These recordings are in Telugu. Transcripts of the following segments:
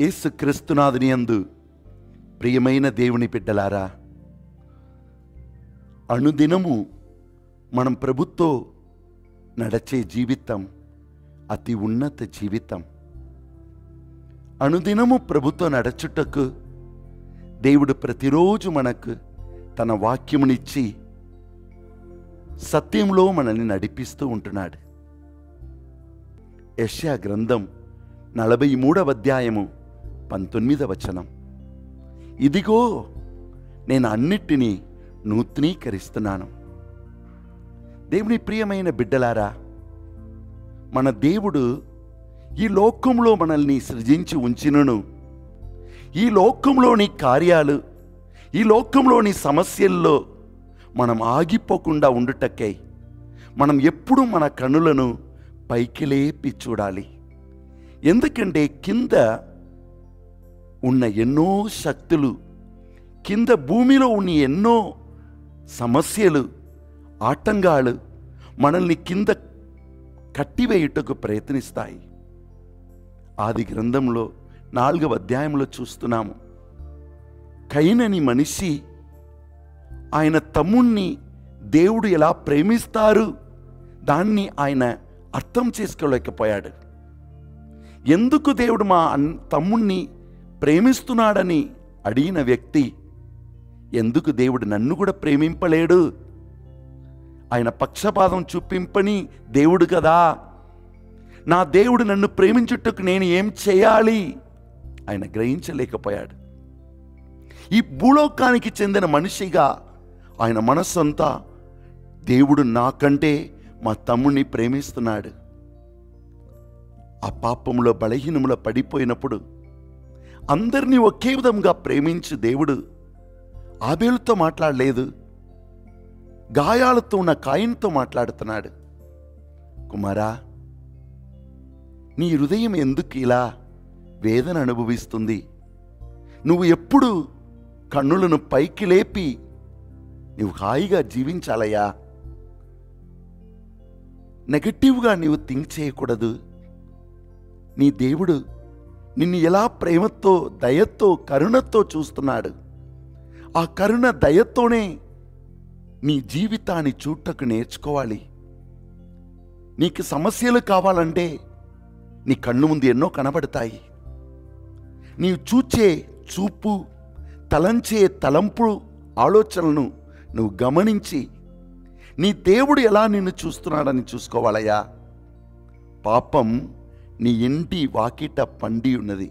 యేసు క్రీస్తునాథుని యందు ప్రియమైన దేవుని బిడ్డలారా అనుదినము మనం ప్రభుతో నడచే జీవితం అతి ఉన్నత జీవితం అనుదినము ప్రభుతో నడచుటకు దేవుడు ప్రతిరోజు మనకు తన వాక్యమునిచ్చి సత్యంలో మనల్ని నడిపిస్తూ ఉంటున్నాడు యెషయా గ్రంథం నలభై మూడవ అధ్యాయము పంతొమ్మిదవ వచనం ఇదిగో నేను అన్నిటినీ నూతనీకరిస్తున్నాను దేవుని ప్రియమైన బిడ్డలారా మన దేవుడు ఈ లోకంలో మనల్ని సృజించి ఉంచినను ఈ లోకంలోని కార్యాలు ఈ లోకంలోని సమస్యల్లో మనం ఆగిపోకుండా ఉండుటకై మనం ఎప్పుడు మన కన్నులను పైకి లేపి చూడాలి ఎందుకంటే కింద ఉన్న ఎన్నో శక్తులు కింద భూమిలో ఉన్న ఎన్నో సమస్యలు ఆటంకాలు మనల్ని కింద కట్టివేయుటకు ప్రయత్నిస్తాయి ఆది గ్రంథంలో నాలుగవ అధ్యాయంలో చూస్తున్నాము కైనని మనిషి ఆయన తమ్ముణ్ణి దేవుడు ఎలా ప్రేమిస్తారు దాన్ని ఆయన అర్థం చేసుకోలేకపోయాడు ఎందుకు దేవుడు మా అన్- తమ్ముణ్ణి ప్రేమిస్తున్నాడని అడిగిన వ్యక్తి ఎందుకు దేవుడు నన్ను కూడా ప్రేమింపలేడు ఆయన పక్షపాతం చూపింపని దేవుడు కదా నా దేవుడు నన్ను ప్రేమించుటకు నేను ఏం చేయాలి ఆయన గ్రహించలేకపోయాడు ఈ భూలోకానికి చెందిన మనిషిగా ఆయన మనస్సంతా దేవుడు నాకంటే మా తమ్ముణ్ణి ప్రేమిస్తున్నాడు ఆ పాపంలో బలహీనములో పడిపోయినప్పుడు అందరినీ ఒకే విధంగా ప్రేమించి దేవుడు ఆబేలుతో మాట్లాడలేదు గాయాలతో ఉన్న కాయంతో మాట్లాడుతున్నాడు కుమారా నీ హృదయం ఎందుకు ఇలా వేదన అనుభవిస్తుంది నువ్వు ఎప్పుడు కన్నులను పైకి లేపి నువ్వు హాయిగా జీవించాలయ్యా నెగటివ్గా నీవు థింక్ చేయకూడదు నీ దేవుడు నిన్ను ఎలా ప్రేమతో దయతో కరుణతో చూస్తున్నాడు ఆ కరుణ దయతోనే నీ జీవితాన్ని చూట్టకు నేర్చుకోవాలి నీకు సమస్యలు కావాలంటే నీ కన్ను ముందు ఎన్నో కనబడతాయి నీవు చూచే చూపు తలంచే తలంపు ఆలోచనలను నువ్వు గమనించి నీ దేవుడు ఎలా నిన్ను చూస్తున్నాడని చూసుకోవాలయ్యా పాపం నీ ఇంటి వాకిట పండి ఉన్నది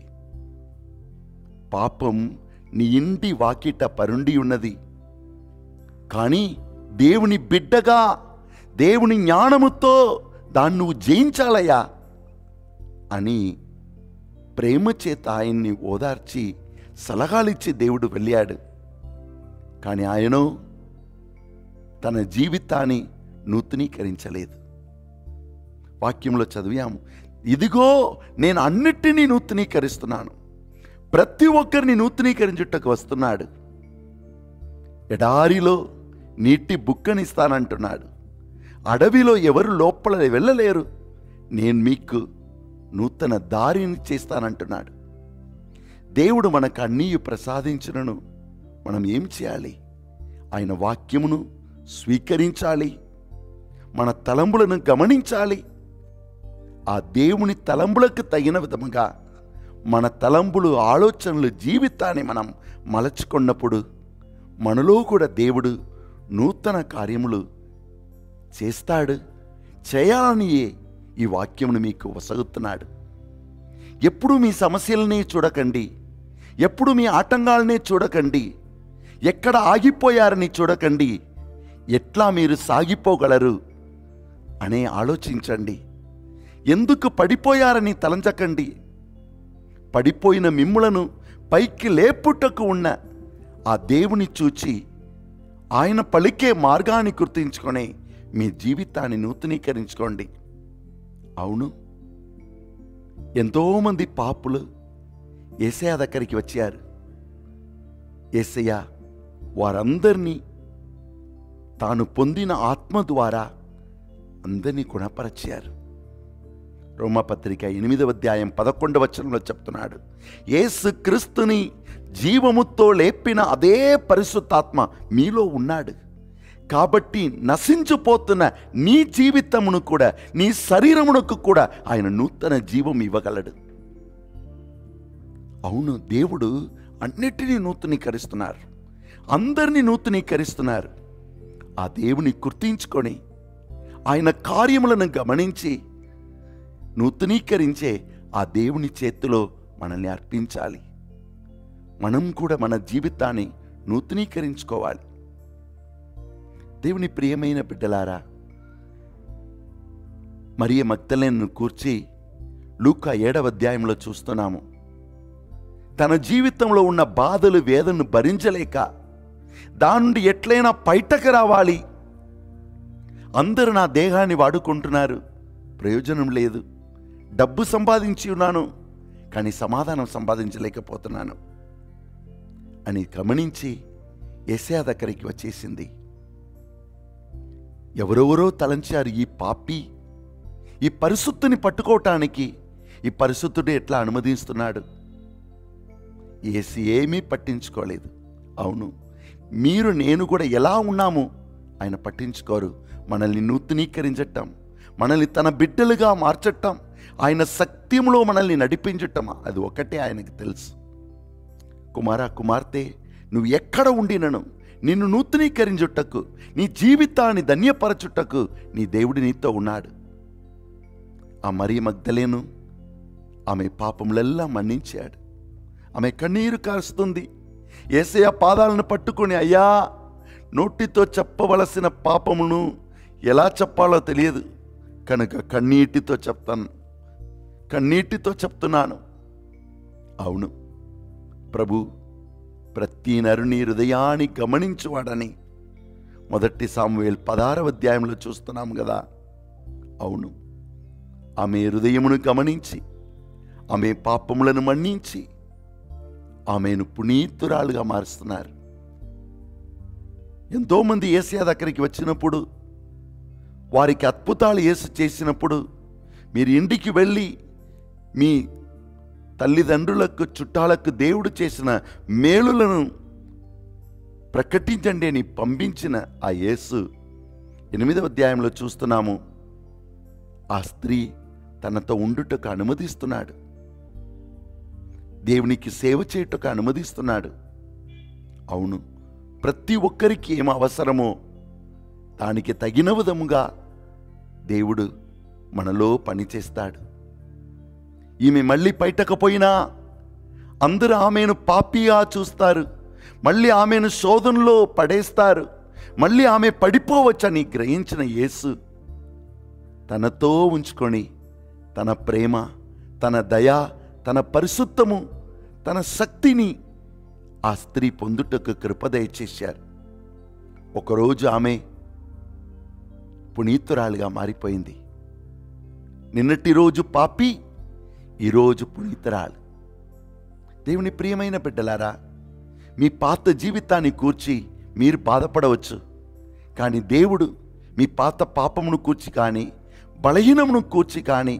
పాపం నీ ఇంటి వాకిట పరుండి ఉన్నది కానీ దేవుని బిడ్డగా దేవుని జ్ఞానముతో దాన్ని నువ్వు జయించాలయ్యా అని ప్రేమ చేత ఆయన్ని ఓదార్చి సలహాలిచ్చి దేవుడు వెళ్ళాడు కానీ ఆయనో తన జీవితాన్ని నూతనీకరించలేదు వాక్యంలో చదివాము ఇదిగో నేను అన్నిటినీ నూతనీకరిస్తున్నాను ప్రతి ఒక్కరిని నూతనీకరించుటకు వస్తున్నాడు ఎడారిలో నీటి బుక్కనిస్తానంటున్నాడు అడవిలో ఎవరు లోపల వెళ్ళలేరు నేను మీకు నూతన దారిని చేస్తానంటున్నాడు దేవుడు మనకు అన్నీ ప్రసాదించును మనం ఏం చేయాలి ఆయన వాక్యమును స్వీకరించాలి మన తలంబులను గమనించాలి ఆ దేవుని తలంబులకు తగిన విధముగా మన తలంబులు ఆలోచనలు జీవితాన్ని మనం మలచుకున్నప్పుడు మనలో కూడా దేవుడు నూతన కార్యములు చేస్తాడు చేయాలనియే ఈ వాక్యమును మీకు వసగుతున్నాడు ఎప్పుడు మీ సమస్యలనే చూడకండి ఎప్పుడు మీ ఆటంకాలనే చూడకండి ఎక్కడ ఆగిపోయారని చూడకండి ఎట్లా మీరు సాగిపోగలరు అనే ఆలోచించండి ఎందుకు పడిపోయారని తలంచకండి పడిపోయిన మిమ్ములను పైకి లేపుటకు ఉన్న ఆ దేవుని చూచి ఆయన పలికే మార్గాన్ని గుర్తించుకొని మీ జీవితాన్ని నూతనీకరించుకోండి అవును ఎంతోమంది పాపులు ఏసయ దగ్గరికి వచ్చారు ఏసయ్య వారందరినీ తాను పొందిన ఆత్మ ద్వారా అందరినీ గుణపరచారు రోమపత్రిక ఎనిమిదవ అధ్యాయం పదకొండవ వచనంలో చెప్తున్నాడు యేసు క్రీస్తుని జీవముతో లేపిన అదే పరిశుద్ధాత్మ మీలో ఉన్నాడు కాబట్టి నశించిపోతున్న నీ జీవితమును కూడా నీ శరీరమునకు కూడా ఆయన నూతన జీవం ఇవ్వగలడు అవును దేవుడు అన్నిటినీ నూతనీకరిస్తున్నారు అందరినీ నూతనీకరిస్తున్నారు ఆ దేవుని గుర్తించుకొని ఆయన కార్యములను గమనించి నూతనీకరించే ఆ దేవుని చేతిలో మనల్ని అర్పించాలి మనం కూడా మన జీవితాన్ని నూతనీకరించుకోవాలి దేవుని ప్రియమైన బిడ్డలారా మరియ మగ్దలేను కూర్చి లూకా ఏడవ అధ్యాయంలో చూస్తున్నాము తన జీవితంలో ఉన్న బాధలు వేదనను భరించలేక దాని నుండి ఎట్లయినా బయటకు రావాలి అందరూ నా దేహాన్ని వాడుకుంటున్నారు ప్రయోజనం లేదు డబ్బు సంపాదించి ఉన్నాను కానీ సమాధానం సంపాదించలేకపోతున్నాను అని గమనించి ఎసయా దగ్గరికి వచ్చేసింది ఎవరెవరో తలంచారు ఈ పాపి ఈ పరిశుద్ధిని పట్టుకోవటానికి ఈ పరిశుద్ధుడు ఎట్లా అనుమతిస్తున్నాడు ఏసి ఏమీ పట్టించుకోలేదు అవును మీరు నేను కూడా ఎలా ఉన్నాము ఆయన పట్టించుకోరు మనల్ని నూతనీకరించటం మనల్ని తన బిడ్డలుగా మార్చటం ఆయన సత్యంలో మనల్ని నడిపించటం అది ఒకటే ఆయనకు తెలుసు కుమార కుమార్తె నువ్వు ఎక్కడ ఉండినను నిన్ను నూతనీకరించుటకు నీ జీవితాన్ని ధన్యపరచుటకు నీ దేవుడి నీతో ఉన్నాడు ఆ మరీ మగ్ధలేను ఆమె పాపములెల్లా మన్నించాడు ఆమె కన్నీరు కారుస్తుంది ఏసయ పాదాలను పట్టుకొని అయ్యా నోటితో చెప్పవలసిన పాపమును ఎలా చెప్పాలో తెలియదు కనుక కన్నీటితో చెప్తాను కన్నీటితో చెప్తున్నాను అవును ప్రభు ప్రతి నరుని హృదయాన్ని గమనించువాడని మొదటి సామువేల్ పదారవ అధ్యాయంలో చూస్తున్నాం కదా అవును ఆమె హృదయమును గమనించి ఆమె పాపములను మన్నించి ఆమెను పునీతురాలుగా మారుస్తున్నారు ఎంతోమంది ఏసియా దగ్గరికి వచ్చినప్పుడు వారికి అద్భుతాలు యేసు చేసినప్పుడు మీరు ఇంటికి వెళ్ళి మీ తల్లిదండ్రులకు చుట్టాలకు దేవుడు చేసిన మేలులను ప్రకటించండి అని పంపించిన ఆ యేసు ఎనిమిదవ అధ్యాయంలో చూస్తున్నాము ఆ స్త్రీ తనతో ఉండుటకు అనుమతిస్తున్నాడు దేవునికి సేవ చేయుటకు అనుమతిస్తున్నాడు అవును ప్రతి ఒక్కరికి ఏం అవసరమో దానికి తగిన విధముగా దేవుడు మనలో పనిచేస్తాడు ఈమె మళ్ళీ బయటకపోయినా అందరూ ఆమెను పాపిగా చూస్తారు మళ్ళీ ఆమెను శోధనలో పడేస్తారు మళ్ళీ ఆమె పడిపోవచ్చని గ్రహించిన యేసు తనతో ఉంచుకొని తన ప్రేమ తన దయ తన పరిశుద్ధము తన శక్తిని ఆ స్త్రీ పొందుటకు కృప దయచేశారు ఒకరోజు ఆమె పునీతురాలుగా మారిపోయింది నిన్నటి రోజు పాపి ఈరోజు పునీతురాలు దేవుని ప్రియమైన బిడ్డలారా మీ పాత జీవితాన్ని కూర్చి మీరు బాధపడవచ్చు కానీ దేవుడు మీ పాత పాపమును కూర్చి కానీ బలహీనమును కూర్చి కానీ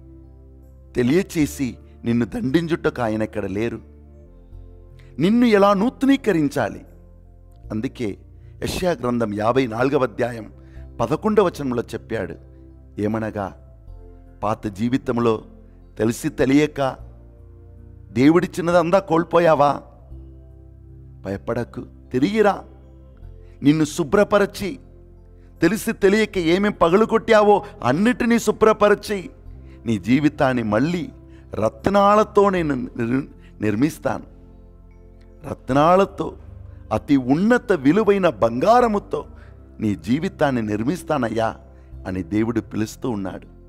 తెలియచేసి నిన్ను దండించుటకు ఆయన ఇక్కడ లేరు నిన్ను ఎలా నూతనీకరించాలి అందుకే యష్యా గ్రంథం యాభై నాలుగవ అధ్యాయం పదకొండవ వచనంలో చెప్పాడు ఏమనగా పాత జీవితంలో తెలిసి తెలియక దేవుడిచ్చినదంతా కోల్పోయావా భయపడకు తిరిగిరా నిన్ను శుభ్రపరచి తెలిసి తెలియక ఏమేం పగలు కొట్టావో అన్నిటినీ శుభ్రపరచి నీ జీవితాన్ని మళ్ళీ రత్నాలతో నేను నిర్- నిర్మిస్తాను రత్నాలతో అతి ఉన్నత విలువైన బంగారముతో నీ జీవితాన్ని నిర్మిస్తానయ్యా అని దేవుడు పిలుస్తూ ఉన్నాడు